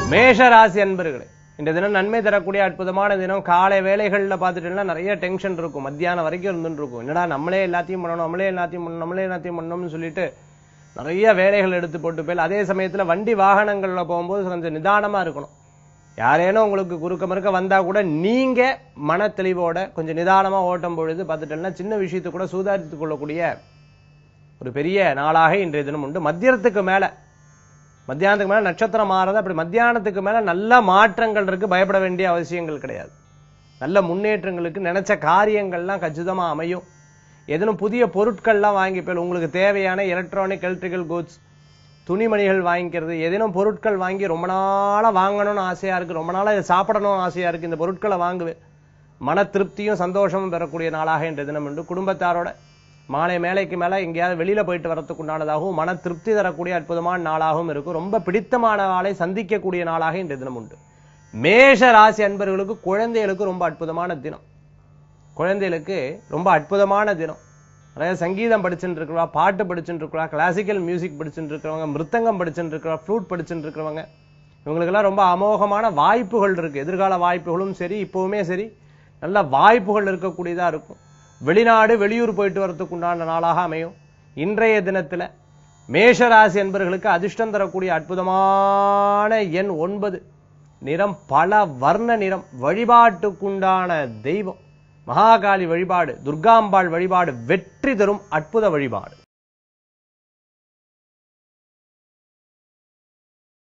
மேஷ ராசி அன்பர்களே இந்த தினம் நன்மை தரக்கூடிய அற்புதமான தினம் காலை வேலைகள்ல பார்த்துட்டீங்கன்னா நிறைய டென்ஷன் இருக்கும் மத்தியானம் வரைக்கும் இருந்துட்டு இருக்கும் என்னடா நம்மளே எல்லாத்தையும் பண்ணணும் நம்மளே எல்லாத்தையும் பண்ணணும் நம்மளே எல்லாத்தையும் பண்ணணும்னு சொல்லிட்டு நிறைய வேலைகள் எடுத்து போட்டு போய் அதே சமயத்துல வண்டி வாகனங்கள்ல போகும்போது கொஞ்சம் நிதானமா இருக்கணும் யாரேனும் உங்களுக்கு குறுக்க மறுக்க வந்தா கூட நீங்க மன தெளிவோட கொஞ்சம் நிதானமா ஓட்டும் பொழுது பார்த்துட்டீங்கன்னா சின்ன விஷயத்தை கூட சூதாரித்துக் கொள்ளக்கூடிய ஒரு பெரிய நாளாக இன்றைய தினம் உண்டு மத்தியத்துக்கு மேல மத்தியானத்துக்கு மேல நட்சத்திரம் மாறுறது அப்படி மத்தியானத்துக்கு மேல நல்ல மாற்றங்கள் இருக்கு பயப்பட வேண்டிய அவசியங்கள் கிடையாது நல்ல முன்னேற்றங்களுக்கு நினைச்ச காரியங்கள்லாம் கச்சிதமா அமையும் எதனும் புதிய பொருட்கள்லாம் வாங்கி போய் உங்களுக்கு தேவையான எலக்ட்ரானிக் எலக்ட்ரிக்கல் கூட்ஸ் துணிமணிகள் வாங்கிக்கிறது ஏதேனும் பொருட்கள் வாங்கி ரொம்ப நாளா வாங்கணும்னு ஆசையா இருக்கு ரொம்ப நாளா இதை சாப்பிடணும்னு ஆசையா இருக்கு இந்த பொருட்களை வாங்குவேன் மன திருப்தியும் சந்தோஷமும் பெறக்கூடிய நாளாக இன்றைய தினம் உண்டு குடும்பத்தாரோட மாலை மேலைக்கு மேல எங்கேயாவது வெளியில போயிட்டு வரதுக்கு உண்டானதாகவும் மன திருப்தி தரக்கூடிய அற்புதமான நாளாகவும் இருக்கும் ரொம்ப பிடித்தமான ஆளை சந்திக்கக்கூடிய நாளாக இன்றைய தினம் உண்டு மேஷ ராசி அன்பர்களுக்கு குழந்தைகளுக்கு ரொம்ப அற்புதமான தினம் குழந்தைகளுக்கு ரொம்ப அற்புதமான தினம் நிறைய சங்கீதம் படிச்சுட்டு இருக்கிறவா பாட்டு படிச்சுட்டு இருக்கிறவா கிளாசிக்கல் மியூசிக் படிச்சுட்டு இருக்கிறவங்க மிருத்தங்கம் படிச்சுட்டு இருக்கிறவா ஃப்ளூட் படிச்சுட்டு இருக்கிறவங்க இவங்களுக்கெல்லாம் ரொம்ப அமோகமான வாய்ப்புகள் இருக்கு எதிர்கால வாய்ப்புகளும் சரி இப்பவுமே சரி நல்ல வாய்ப்புகள் இருக்கக்கூடியதா இருக்கும் வெளிநாடு வெளியூர் போயிட்டு வரதுக்கு உண்டான நாளாக அமையும் இன்றைய தினத்துல மேஷராசி என்பவர்களுக்கு அதிர்ஷ்டம் தரக்கூடிய அற்புதமான எண் ஒன்பது நிறம் பல வர்ண நிறம் வழிபாட்டுக்குண்டான தெய்வம் மகாகாளி வழிபாடு துர்காம்பாள் வழிபாடு வெற்றி தரும் அற்புத வழிபாடு